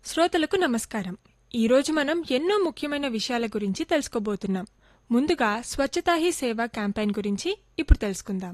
శ్రోతలకు నమస్కారం ఈరోజు మనం ఎన్నో ముఖ్యమైన విషయాల గురించి తెలుసుకోబోతున్నాం ముందుగా స్వచ్ఛతా హీ సేవ క్యాంపెయిన్ గురించి ఇప్పుడు తెలుసుకుందాం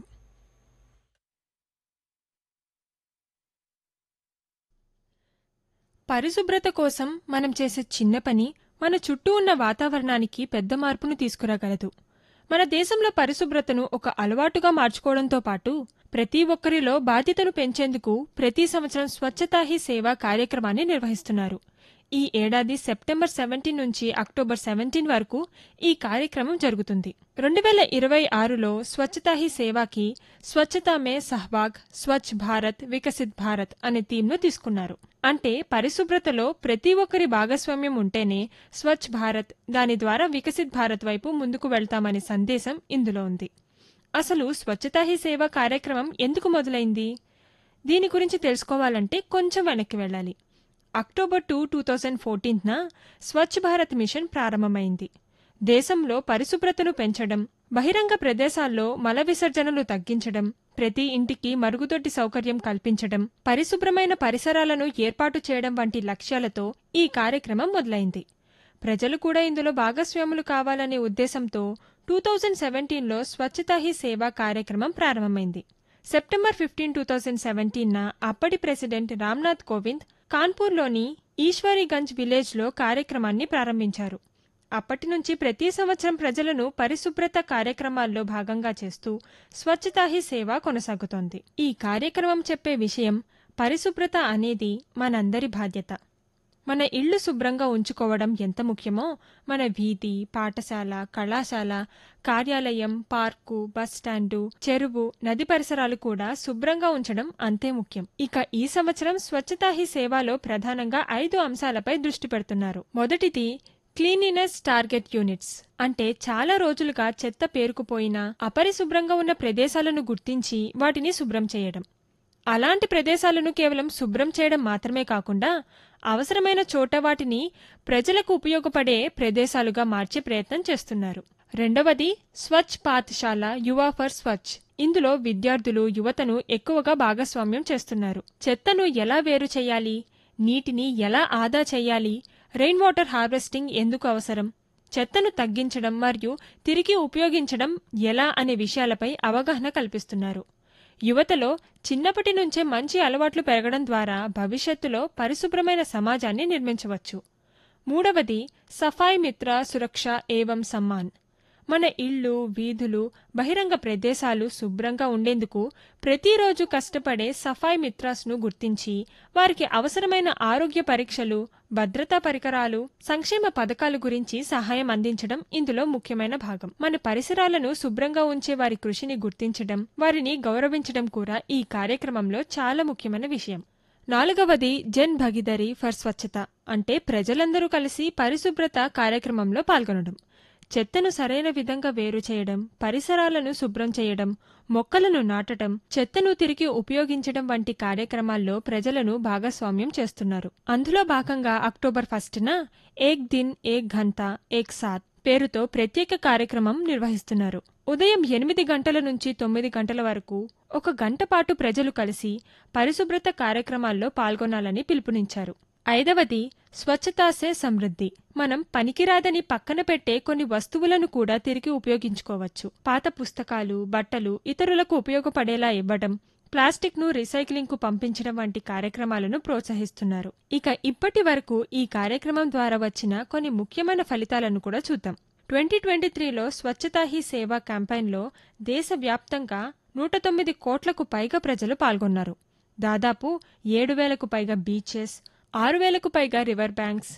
పరిశుభ్రత కోసం మనం చేసే చిన్న పని మన చుట్టూ ఉన్న వాతావరణానికి పెద్ద మార్పును తీసుకురాగలదు మన దేశంలో పరిశుభ్రతను ఒక అలవాటుగా మార్చుకోవడంతో పాటు ప్రతి ఒక్కరిలో బాధ్యతను పెంచేందుకు ప్రతి సంవత్సరం స్వచ్ఛతా హీ సేవ కార్యక్రమాన్ని నిర్వహిస్తున్నారు ఈ ఏడాది సెప్టెంబర్ సెవెంటీన్ నుంచి అక్టోబర్ సెవెంటీన్ వరకు ఈ కార్యక్రమం జరుగుతుంది రెండు వేల ఇరవై ఆరులో స్వచ్ఛతా హీ సేవాకి స్వచ్ఛతా మే సహ్వాగ్ స్వచ్ఛ్ భారత్ వికసిత్ భారత్ అనే థీమ్ను తీసుకున్నారు అంటే పరిశుభ్రతలో ప్రతి ఒక్కరి భాగస్వామ్యం ఉంటేనే స్వచ్ఛ్ భారత్ దాని ద్వారా వికసిత్ భారత్ వైపు ముందుకు వెళ్తామనే సందేశం ఇందులో ఉంది అసలు స్వచ్ఛతా హీ సేవ కార్యక్రమం ఎందుకు మొదలైంది దీని గురించి తెలుసుకోవాలంటే కొంచెం వెనక్కి వెళ్ళాలి అక్టోబర్ టూ టూ థౌజండ్ ఫోర్టీన్త్న స్వచ్ఛ భారత్ మిషన్ ప్రారంభమైంది దేశంలో పరిశుభ్రతను పెంచడం బహిరంగ ప్రదేశాల్లో మల విసర్జనలు తగ్గించడం ప్రతి ఇంటికి మరుగుదొడ్డి సౌకర్యం కల్పించడం పరిశుభ్రమైన పరిసరాలను ఏర్పాటు చేయడం వంటి లక్ష్యాలతో ఈ కార్యక్రమం మొదలైంది ప్రజలు కూడా ఇందులో భాగస్వాములు కావాలనే ఉద్దేశంతో టూ థౌజండ్ సెవెంటీన్లో స్వచ్ఛతా హీ సేవ కార్యక్రమం ప్రారంభమైంది సెప్టెంబర్ ఫిఫ్టీన్ టూ థౌజండ్ సెవెంటీన్న అప్పటి ప్రెసిడెంట్ రామ్నాథ్ కోవింద్ కాన్పూర్లోని ఈశ్వరీగంజ్ విలేజ్లో కార్యక్రమాన్ని ప్రారంభించారు అప్పటి నుంచి ప్రతి సంవత్సరం ప్రజలను పరిశుభ్రత కార్యక్రమాల్లో భాగంగా చేస్తూ స్వచ్ఛతా హీ సేవ కొనసాగుతోంది ఈ కార్యక్రమం చెప్పే విషయం పరిశుభ్రత అనేది మనందరి బాధ్యత మన ఇళ్లు శుభ్రంగా ఉంచుకోవడం ఎంత ముఖ్యమో మన వీధి పాఠశాల కళాశాల కార్యాలయం పార్కు బస్ స్టాండు చెరువు నది పరిసరాలు కూడా శుభ్రంగా ఉంచడం అంతే ముఖ్యం ఇక ఈ సంవత్సరం స్వచ్ఛతా హీ సేవలో ప్రధానంగా ఐదు అంశాలపై దృష్టి పెడుతున్నారు మొదటిది క్లీనినెస్ టార్గెట్ యూనిట్స్ అంటే చాలా రోజులుగా చెత్త పేరుకుపోయిన అపరిశుభ్రంగా ఉన్న ప్రదేశాలను గుర్తించి వాటిని శుభ్రం చేయడం అలాంటి ప్రదేశాలను కేవలం శుభ్రం చేయడం మాత్రమే కాకుండా అవసరమైన చోట వాటిని ప్రజలకు ఉపయోగపడే ప్రదేశాలుగా మార్చే ప్రయత్నం చేస్తున్నారు రెండవది స్వచ్ఛ్ పాఠశాల యువ ఫర్ స్వచ్ఛ్ ఇందులో విద్యార్థులు యువతను ఎక్కువగా భాగస్వామ్యం చేస్తున్నారు చెత్తను ఎలా వేరు చేయాలి నీటిని ఎలా ఆదా చేయాలి రెయిన్ వాటర్ హార్వెస్టింగ్ ఎందుకు అవసరం చెత్తను తగ్గించడం మరియు తిరిగి ఉపయోగించడం ఎలా అనే విషయాలపై అవగాహన కల్పిస్తున్నారు యువతలో చిన్నప్పటి నుంచే మంచి అలవాట్లు పెరగడం ద్వారా భవిష్యత్తులో పరిశుభ్రమైన సమాజాన్ని నిర్మించవచ్చు మూడవది సఫాయి మిత్ర సురక్ష ఏవం సమ్మాన్ మన ఇళ్ళు వీధులు బహిరంగ ప్రదేశాలు శుభ్రంగా ఉండేందుకు ప్రతిరోజు కష్టపడే సఫాయి మిత్రాస్ను గుర్తించి వారికి అవసరమైన ఆరోగ్య పరీక్షలు భద్రతా పరికరాలు సంక్షేమ పథకాల గురించి సహాయం అందించడం ఇందులో ముఖ్యమైన భాగం మన పరిసరాలను శుభ్రంగా ఉంచే వారి కృషిని గుర్తించడం వారిని గౌరవించడం కూడా ఈ కార్యక్రమంలో చాలా ముఖ్యమైన విషయం నాలుగవది జన్ భగీదరి ఫర్ స్వచ్ఛత అంటే ప్రజలందరూ కలిసి పరిశుభ్రత కార్యక్రమంలో పాల్గొనడం చెత్తను సరైన విధంగా వేరు చేయడం పరిసరాలను శుభ్రం చేయడం మొక్కలను నాటడం చెత్తను తిరిగి ఉపయోగించడం వంటి కార్యక్రమాల్లో ప్రజలను భాగస్వామ్యం చేస్తున్నారు అందులో భాగంగా అక్టోబర్ ఫస్ట్న ఏక్ దిన్ ఏక్ ఘంటా ఏక్ సాత్ పేరుతో ప్రత్యేక కార్యక్రమం నిర్వహిస్తున్నారు ఉదయం ఎనిమిది గంటల నుంచి తొమ్మిది గంటల వరకు ఒక గంట పాటు ప్రజలు కలిసి పరిశుభ్రత కార్యక్రమాల్లో పాల్గొనాలని పిలుపునిచ్చారు ఐదవది స్వచ్ఛతాసే సమృద్ధి మనం పనికిరాదని పక్కన పెట్టే కొన్ని వస్తువులను కూడా తిరిగి ఉపయోగించుకోవచ్చు పాత పుస్తకాలు బట్టలు ఇతరులకు ఉపయోగపడేలా ఇవ్వడం ప్లాస్టిక్ ను రీసైక్లింగ్ కు పంపించడం వంటి కార్యక్రమాలను ప్రోత్సహిస్తున్నారు ఇక ఇప్పటి వరకు ఈ కార్యక్రమం ద్వారా వచ్చిన కొన్ని ముఖ్యమైన ఫలితాలను కూడా చూద్దాం ట్వంటీ ట్వంటీ త్రీలో స్వచ్ఛతా హీ సేవా క్యాంపెయిన్లో దేశవ్యాప్తంగా నూట తొమ్మిది కోట్లకు పైగా ప్రజలు పాల్గొన్నారు దాదాపు ఏడు వేలకు పైగా బీచెస్ ఆరు వేలకు పైగా రివర్ బ్యాంక్స్